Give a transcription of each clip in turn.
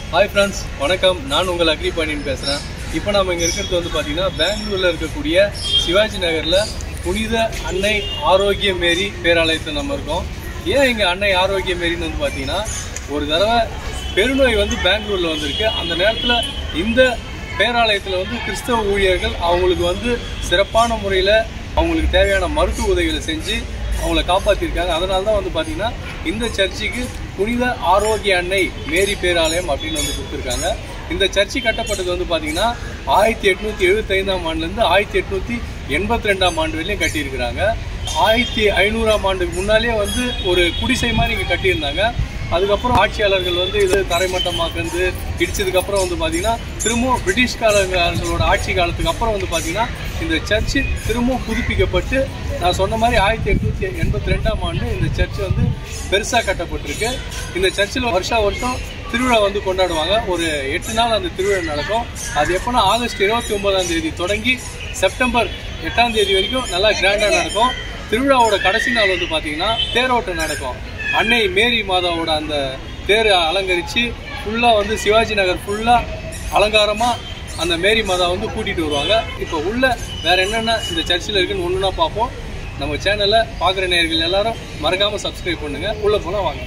hi friends வணக்கம் நான் உங்கள் அக்ரி பாண்டியன் பேசுகிறேன் இப்போ நம்ம இங்கே இருக்கிறது வந்து பார்த்தீங்கன்னா பெங்களூரில் இருக்கக்கூடிய சிவாஜி நகரில் புனித அன்னை ஆரோக்கிய மேரி பேராலயத்தில் நம்ம இருக்கோம் ஏன் இங்கே அன்னை ஆரோக்கிய மேரின்னு வந்து பார்த்தீங்கன்னா ஒரு தடவை பெருநோய் வந்து பெங்களூரில் வந்திருக்கு அந்த நேரத்தில் இந்த பேராலயத்தில் வந்து கிறிஸ்தவ ஊழியர்கள் அவங்களுக்கு வந்து சிறப்பான முறையில் அவங்களுக்கு தேவையான மருத்துவ உதவிகளை செஞ்சு அவங்கள காப்பாற்றிருக்காங்க அதனால தான் வந்து பார்த்தீங்கன்னா இந்த சர்ச்சுக்கு புனித ஆரோக்கிய அன்னை மேரி பேராலயம் அப்படின்னு வந்து கொடுத்துருக்காங்க இந்த சர்ச்சு கட்டப்பட்டது வந்து பார்த்தீங்கன்னா ஆயிரத்தி எட்நூற்றி எழுபத்தைந்தாம் ஆண்டுலேருந்து ஆயிரத்தி எட்நூற்றி எண்பத்தி ரெண்டாம் ஆண்டு வரையிலும் கட்டியிருக்கிறாங்க ஆயிரத்தி ஐநூறாம் ஆண்டுக்கு முன்னாலே வந்து ஒரு குடிசை மாதிரி இங்கே கட்டியிருந்தாங்க அதுக்கப்புறம் ஆட்சியாளர்கள் வந்து இது தரைமட்டமாக்குறது இடிச்சதுக்கப்புறம் வந்து பார்த்தீங்கன்னா திரும்பவும் பிரிட்டிஷ்காரங்களோட ஆட்சி காலத்துக்கு அப்புறம் வந்து பார்த்தீங்கன்னா இந்த சர்ச்சு திரும்பவும் புதுப்பிக்கப்பட்டு நான் சொன்ன மாதிரி ஆயிரத்தி எட்நூற்றி எண்பத்தி ரெண்டாம் ஆண்டு இந்த சர்ச் வந்து பெருசாக கட்டப்பட்டிருக்கு இந்த சர்ச்சில் வருஷா வருஷம் திருவிழா வந்து கொண்டாடுவாங்க ஒரு எட்டு நாள் அந்த திருவிழா நடக்கும் அது எப்போனா ஆகஸ்ட் இருபத்தி ஒன்பதாம் தேதி தொடங்கி செப்டம்பர் எட்டாம் தேதி வரைக்கும் நல்லா கிராண்டாக நடக்கும் திருவிழாவோட கடைசி நாள் வந்து பார்த்தீங்கன்னா தேரோட்டம் நடக்கும் அன்னை மேரி மாதாவோட அந்த தேரை அலங்கரித்து ஃபுல்லாக வந்து சிவாஜி நகர் ஃபுல்லாக அலங்காரமாக அந்த மேரி மாதா வந்து கூட்டிகிட்டு வருவாங்க இப்போ உள்ள வேற என்னென்ன இந்த சர்ச்சில் இருக்குன்னு ஒன்றுனா பார்ப்போம் நம்ம சேனலை பார்க்குற நேயர்கள் எல்லாரும் மறக்காமல் சப்ஸ்கிரைப் பண்ணுங்கள் உள்ளே போனால் வாங்க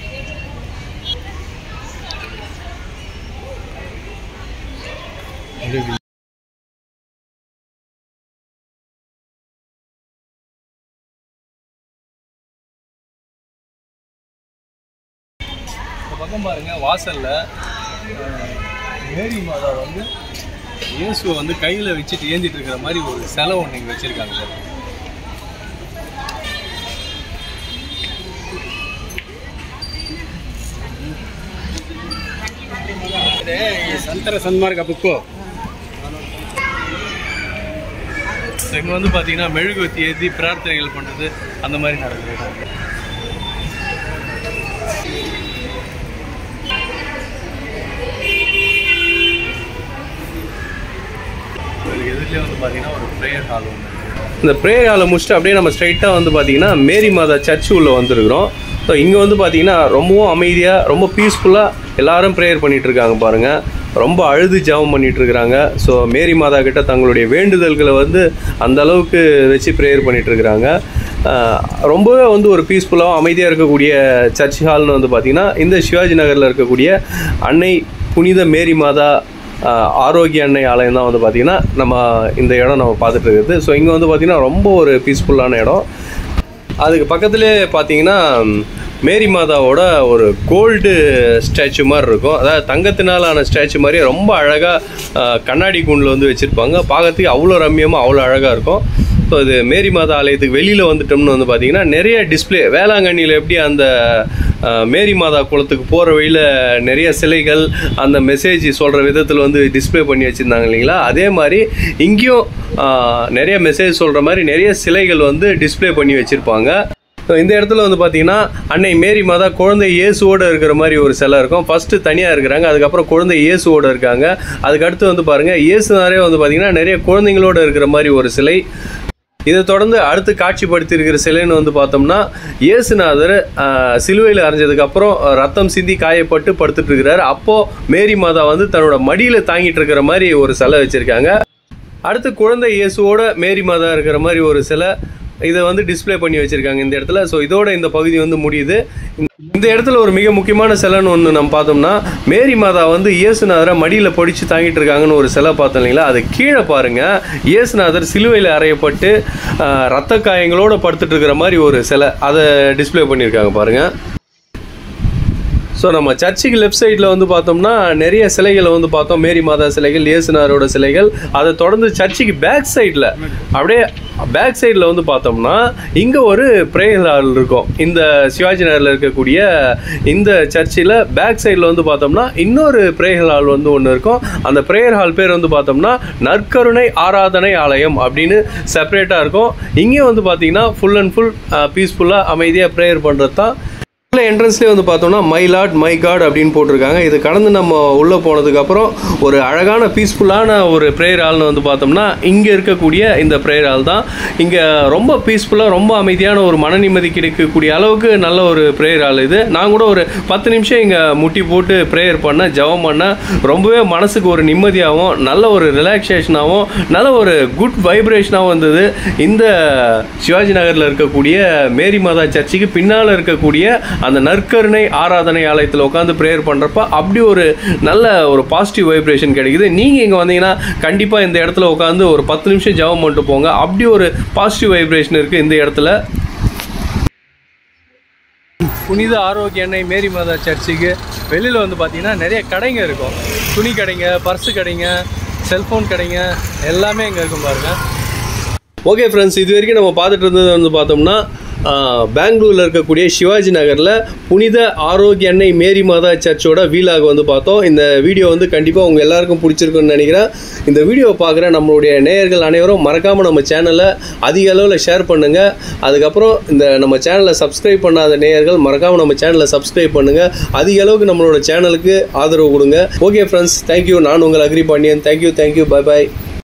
இந்த பக்கம் பாருங்க வாசல்ல அஹ், மேரி மாதா வந்து இயேசுவை வந்து கையில் வச்சுட்டு ஏந்திட்டு இருக்கிற மாதிரி ஒரு சிலை ஒன்று இங்கே வச்சிருக்காங்க சார் ಸಂತರ ಸನ್ಮಾರ್ಗ ಬುಕ್ಕು இங்கே வந்து பார்த்தீங்கன்னா மெழுகுவத்தி ஏற்றி பிரார்த்தனைகள் பண்ணுறது அந்த மாதிரி நடக்குது இதுக்கு எதிரிலே வந்து பார்த்தீங்கன்னா ஒரு ப்ரேயர் ஹால் ஒன்று இந்த ப்ரேயர் ஹாலை முடிச்சுட்டு அப்படியே நம்ம ஸ்ட்ரைட்டாக வந்து பார்த்தீங்கன்னா மேரி மாதா சர்ச் உள்ள வந்துருக்குறோம் ஸோ இங்கே வந்து பார்த்தீங்கன்னா ரொம்பவும் அமைதியாக ரொம்ப பீஸ்ஃபுல்லாக எல்லாரும் ப்ரேயர் பண்ணிட்டு இருக்காங்க பாருங்கள் ரொம்ப அழுது ஜெபம் பண்ணிட்டு இருக்கிறாங்க ஸோ மேரி மாதா கிட்ட தங்களுடைய வேண்டுதல்களை வந்து அந்த அளவுக்கு வச்சு ப்ரேயர் பண்ணிட்டு இருக்கிறாங்க ஆஹ் ரொம்பவே வந்து ஒரு பீஸ்ஃபுல்லாக அமைதியாக இருக்கக்கூடிய சர்ச் ஹால்னு வந்து பார்த்திங்கன்னா இந்த சிவாஜி நகரில் இருக்கக்கூடிய அன்னை புனித மேரி மாதா ஆஹ் ஆரோக்கிய அன்னை ஆலயம் தான் வந்து பார்த்திங்கன்னா நம்ம இந்த இடம் நம்ம பார்த்துட்டு இருக்குது ஸோ இங்கே வந்து பார்த்திங்கன்னா ரொம்ப ஒரு பீஸ்ஃபுல்லான இடம் அதுக்கு பக்கத்துலேயே பார்த்தீங்கன்னா மேரி மாதாவோட ஒரு கோல்டு ஸ்டாச்சு மாதிரி இருக்கும் அதாவது தங்கத்தினாலான ஸ்டாச்சு மாதிரி ரொம்ப அழகாக கண்ணாடி கூண்டில் வந்து வச்சுருப்பாங்க பார்க்கறதுக்கு அவ்வளோ ரம்மியமாக அவ்வளோ அழகாக இருக்கும் ஸோ இது மேரி மாதா ஆலயத்துக்கு வெளியில் வந்துட்டோம்னு வந்து பார்த்தீங்கன்னா நிறைய டிஸ்ப்ளே வேளாங்கண்ணியில் எப்படி அந்த அஹ், மேரி மாதா குளத்துக்கு போகிற வழியில் நிறைய சிலைகள் அந்த மெசேஜ் சொல்கிற விதத்தில் வந்து டிஸ்ப்ளே பண்ணி வச்சுருந்தாங்க இல்லைங்களா அதே மாதிரி இங்கேயும் அஹ், நிறைய மெசேஜ் சொல்கிற மாதிரி நிறைய சிலைகள் வந்து டிஸ்ப்ளே பண்ணி வச்சுருப்பாங்க ஸோ இந்த இடத்துல வந்து பார்த்தீங்கன்னா அன்னை மேரி மாதா குழந்தை இயேசுவோடு இருக்கிற மாதிரி ஒரு சிலை இருக்கும் ஃபஸ்ட்டு தனியாக இருக்கிறாங்க அதுக்கப்புறம் குழந்தை இயேசுவோடு இருக்காங்க அதுக்கடுத்து வந்து பாருங்கள் இயேசுனாரே வந்து பார்த்தீங்கன்னா நிறைய குழந்தைங்களோட இருக்கிற மாதிரி ஒரு சிலை இதை தொடர்ந்து அடுத்து காட்சிப்படுத்தி இருக்கிற சிலைன்னு வந்து பார்த்தோம்னா இயேசுநாதர் ஆஹ், சிலுவையில் அரைஞ்சதுக்கப்புறம் ரத்தம் சிந்தி காயப்பட்டு படுத்துட்டு இருக்கிறாரு அப்போது மேரி மாதா வந்து தன்னோட மடியில் தாங்கிட்டு இருக்கிற மாதிரி ஒரு சிலை வச்சுருக்காங்க அடுத்து குழந்தை இயேசுவோட மேரி மாதா இருக்கிற மாதிரி ஒரு சிலை இதை வந்து டிஸ்ப்ளே பண்ணி வச்சுருக்காங்க இந்த இடத்துல ஸோ இதோட இந்த பகுதி வந்து முடியுது இந்த இடத்துல ஒரு மிக முக்கியமான சிலைன்னு ஒன்று நம்ம பார்த்தோம்னா மேரி மாதா வந்து இயேசுநாதரை மடியில் படித்து தாங்கிட்டு இருக்காங்கன்னு ஒரு சிலை பார்த்தோம் இல்லைங்களா அது கீழே பாருங்கள் இயேசுநாதர் சிலுவையில் அறையப்பட்டு ஆஹ், ரத்த காயங்களோட படுத்துட்டு இருக்கிற மாதிரி ஒரு சிலை அதை டிஸ்ப்ளே பண்ணியிருக்காங்க பாருங்கள் ஸோ நம்ம சர்ச்சுக்கு லெஃப்ட் சைடில் வந்து பார்த்தோம்னா நிறைய சிலைகளை வந்து பார்த்தோம் மேரி மாதா சிலைகள் இயேசுனாரோட சிலைகள் அதை தொடர்ந்து சர்ச்சுக்கு பேக் சைடில் அப்படியே பேக் சைடில் வந்து பார்த்தோம்னா இங்கே ஒரு ப்ரேயர் ஹால் இருக்கும் இந்த சிவாஜி நகரில் இருக்கக்கூடிய இந்த சர்ச்சில் பேக் சைடில் வந்து பார்த்தோம்னா இன்னொரு ப்ரேயர் ஹால் வந்து ஒன்று இருக்கும் அந்த ப்ரேயர் ஹால் பேர் வந்து பார்த்தோம்னா நற்கருணை ஆராதனை ஆலயம் அப்படின்னு செப்பரேட்டாக இருக்கும் இங்கே வந்து பார்த்தீங்கன்னா ஃபுல் அண்ட் ஃபுல் பீஸ்ஃபுல்லாக அமைதியாக ப்ரேயர் பண்ணுறது தான் உள்ள என்ட்ரன்ஸ்லேயே வந்து பார்த்தோம்னா மை லாட் மை காட் அப்படின்னு போட்டிருக்காங்க இது கடந்து நம்ம உள்ளே போனதுக்கப்புறம் ஒரு அழகான பீஸ்ஃபுல்லான ஒரு ப்ரேயர் ஹால்னு வந்து பார்த்தோம்னா இங்கே இருக்கக்கூடிய இந்த ப்ரேயர் ஹால் தான் இங்கே ரொம்ப பீஸ்ஃபுல்லாக ரொம்ப அமைதியான ஒரு மன நிம்மதி கிடைக்கக்கூடிய அளவுக்கு நல்ல ஒரு ப்ரேயர் ஹால் இது நான் கூட ஒரு பத்து நிமிஷம் இங்கே முட்டி போட்டு ப்ரேயர் பண்ணேன் ஜெபம் பண்ணேன் ரொம்பவே மனசுக்கு ஒரு நிம்மதியாகவும் நல்ல ஒரு ரிலாக்ஸேஷனாகவும் நல்ல ஒரு குட் வைப்ரேஷனாகவும் வந்தது இந்த சிவாஜி நகரில் இருக்கக்கூடிய மேரி மாதா சர்ச்சுக்கு பின்னால் இருக்கக்கூடிய அந்த நற்கருணை ஆராதனை ஆலயத்தில் உட்காந்து ப்ரேயர் பண்ணுறப்ப அப்படி ஒரு நல்ல ஒரு பாசிட்டிவ் வைப்ரேஷன் கிடைக்குது நீங்கள் இங்கே வந்தீங்கன்னா கண்டிப்பாக இந்த இடத்துல உட்காந்து ஒரு பத்து நிமிஷம் ஜெபம் பண்ணிட்டு போங்க அப்படி ஒரு பாசிட்டிவ் வைப்ரேஷன் இருக்குது இந்த இடத்துல புனித ஆரோக்கிய எண்ணெய் மேரி மாதா சர்ச்சுக்கு வெளியில் வந்து பார்த்தீங்கன்னா நிறைய கடைங்க இருக்கும் துணி கடைங்க பர்ஸு கடைங்க செல்ஃபோன் கடைங்க எல்லாமே இங்கே இருக்கும் பாருங்க ஓகே ஃப்ரெண்ட்ஸ் இது வரைக்கும் நம்ம பார்த்துட்டு இருந்தது வந்து பார்த்தோம்னா ஆஹ், பெங்களூர்ல இருக்கக்கூடிய சிவாஜி நகரில் புனித ஆரோக்கிய எண்ணெய் மேரி மாதா சர்ச்சோட வீலாக வந்து பார்த்தோம் இந்த வீடியோ வந்து கண்டிப்பாக உங்கள் எல்லாருக்கும் பிடிச்சிருக்குன்னு நினைக்கிறேன் இந்த வீடியோவை பார்க்குற நம்மளுடைய நேயர்கள் அனைவரும் மறக்காமல் நம்ம சேனலை அதிக அளவில் ஷேர் பண்ணுங்கள் அதுக்கப்புறம் இந்த நம்ம சேனலை சப்ஸ்கிரைப் பண்ணாத நேயர்கள் மறக்காமல் நம்ம சேனலை சப்ஸ்கிரைப் பண்ணுங்கள் அதிக அளவுக்கு நம்மளோட சேனலுக்கு ஆதரவு கொடுங்க ஓகே ஃப்ரெண்ட்ஸ் தேங்க்யூ நான் உங்கள் அக்ரி பண்ணியன் தேங்க்யூ தேங்க்யூ பை பாய்